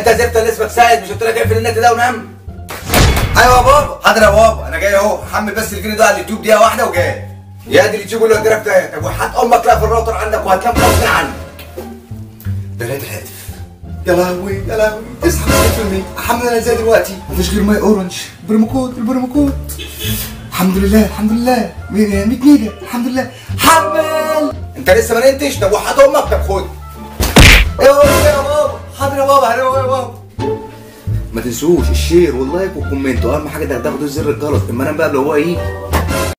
انت زفت اللي اسمك سعد مش قلت لك اقفل النت ده ونام ايوه يا بابا حاضر يا بابا انا جاي اهو حمل بس الفيديو ده على اليوتيوب دقيقه واحده وجاي يا دي اليوتيوب اللي قدرك ده طب وحات امك لا في الراوتر عندك وهتنام غصب عنك ده لقيت الهاتف يا لهوي يا لهوي اصحى من احمل انا ازاي دلوقتي مفيش غير ماي اورنج بريمو كود البريمو كود الحمد لله الحمد لله 100 ميجا الحمد لله حمل انت لسه ما نمتش طب وحات امك طب خد ايه هو يا بابا حاضر يا بابا حاضر يا بابا ما تنسوش الشير واللايك والكومنت واهم حاجه ده تاخدوا زر الجرس اما انا بقى اللي هو ايه